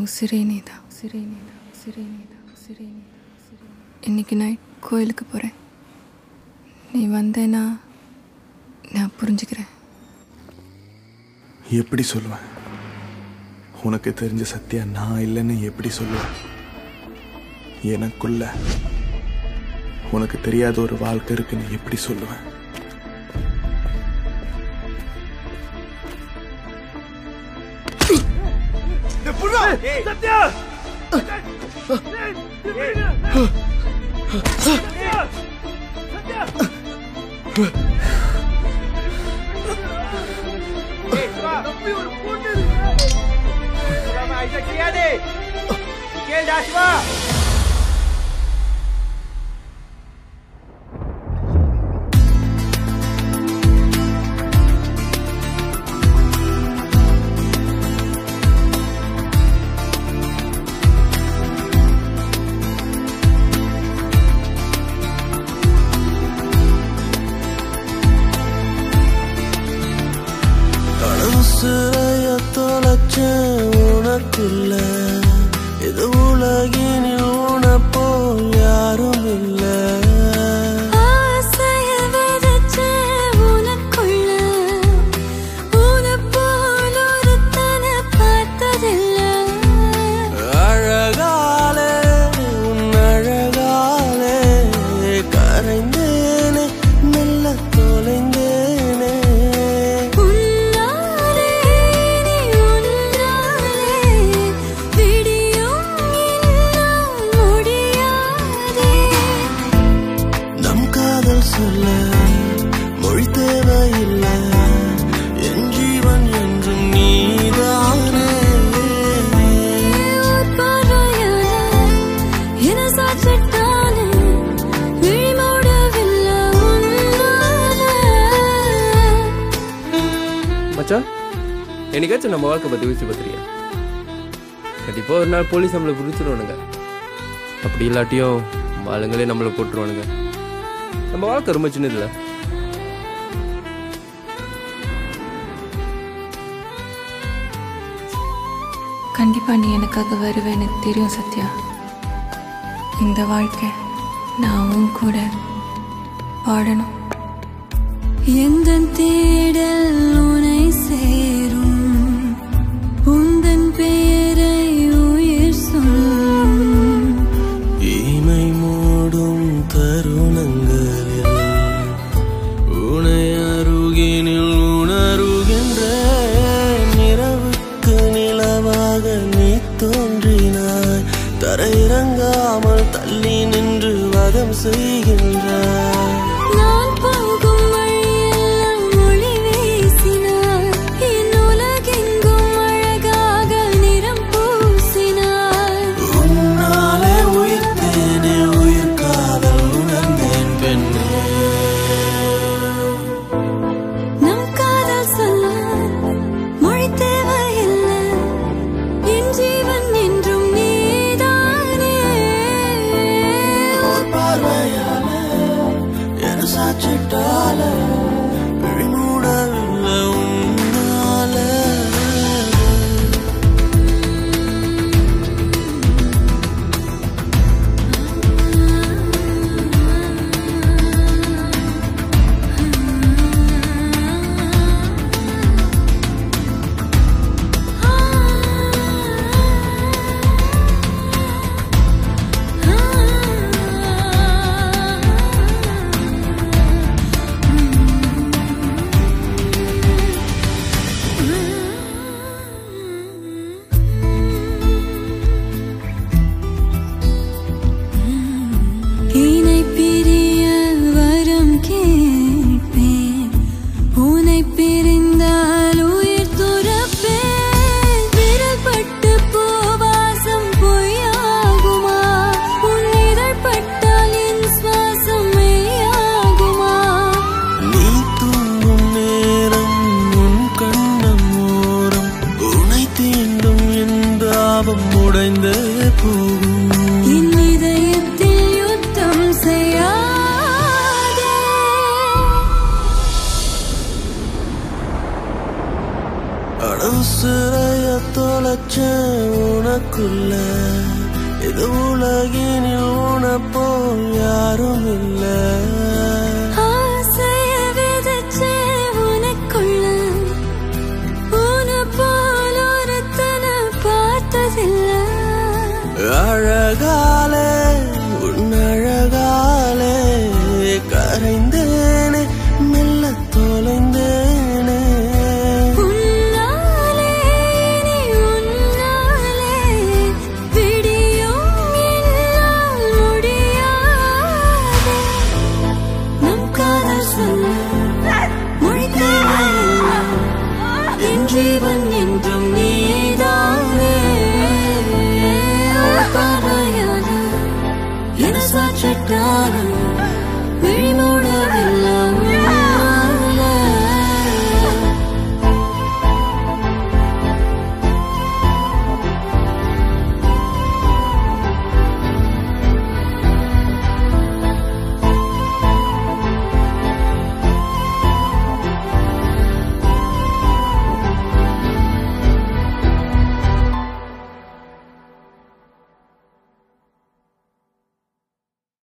உசிரே நீதான் உசிரே நீதான் உசிரே நீதான் உசிரே நீதான் உசிரே நீதான். இன்னைக்கு நைட் கோயிலுக்கு போகிறேன் நீ வந்தேன்னா நான் புரிஞ்சுக்கிறேன் எப்படி சொல்லுவேன் உனக்கு தெரிஞ்ச சத்தியா நான் இல்லைன்னு எப்படி சொல்லுவேன் எனக்குள்ள உனக்கு தெரியாத ஒரு வாழ்க்கை இருக்குன்னு எப்படி சொல்லுவேன் சிறைய தொலைச்ச உனக்குள்ள இது உலகினில் உனப்போ யாரும் இல்லை ஆசைய விதைச்ச உனக்குள்ள உனைப் போல் ஒருத்தனை பார்த்ததில்லை. அழகாலே உன் அழகாலே கரைந்தேனே மெல்ல தொலைந்தேனே உன்னாலே நீ உன்னாலே விடியும் இன்னும் முடியாதே. நம் காதல் சொல்ல மொழி தேவையில்லை என் ஜீவன் என்றும் நீதானே ஒரு பார்வையால என்னை சாய்ச்சிட்டாலே விழி மூடவில்லை உன்னாலே. மச்சான் என்னைக்காச்சும் நம்ம வாழ்க்கை பற்றி யோசிச்சு பார்த்துருக்கியா கண்டிப்பாக ஒரு நாள் போலீஸ் நம்மளை பிடிச்சிருவானுங்க அப்படி இல்லாட்டியும் நம்ம ஆளுங்களே நம்மளை போட்டுருவானுங்க நம்ம வாழ்க்கை ரொம்ப சின்னதில்ல கண்டிப்பாக நீ எனக்காக வருவேன் எனக்கு தெரியும் சத்யா இந்த வாழ்க்கை நான் உன் கூட பாடணும் எந்தன் தேடல் உனை சேரும் உந்தன் பெயரை உயிர் சொல்லும் இமை மூடும் தருணங்களில் உனை அருகினில் உணருகின்ற நிறவுக்கு நிலவாக நீ தோன்றினாய் தரையிறங்காமல் தள்ளி நின்று வதம் செய்கின்றாய் நான் போகும் வழியெல்லாம் ஒளி வீசினாய் என் உலகெங்கும் அழகாக நிறம் பூசினாய் உன்னாலே உயிர்த்தேனே உயிர் காதல் உணர்ந்தேன் பெண்ணே நம் காதல் சொல்ல மொழி தேவையில்லை என் ஜீவன் என்றும் நீதானே ஒரு பார்வையால என சாச்சிட்டால விழிமூடவில்லை உன்னால இணை பிரிய வரம் கேட்பேன் உனை பிரிந்தால் உயிர் துறப்பேன் விரல் பட்டு பூவாசம் பொய்யாகுமா உன் இதழ் பட்டால் என் சுவாசம் மெய்யாகுமா நீ தூங்கும் நேரம் உன் கண்ணம் ஓரம் உனை தீண்டும் என் தாபம் உடைந்தே போகும் என் இதயத்தில் யுத்தம் செய்யாதே அடவு சிறைய தொலைச்ச உன உனக்குள்ள இது உலகினில் உனப்போல் யாரும் இல்லை ஆசைய விதைச்சே உனக்குள்ள உன போல் ஒருத்தனை பார்த்ததில்லை அழகாலே உன் அழகாலே கரைந்தேனே மெல்ல தொலைந்தேனே உன்னாலே இனி உன்னாலே விடியும் என்னால் முடியாதே நம் காதல் சொல்ல மொழி தேவையில்லை என் ஜீவன் என்றும் நீதானே பார்வையான என சாற்றிட்டாலும்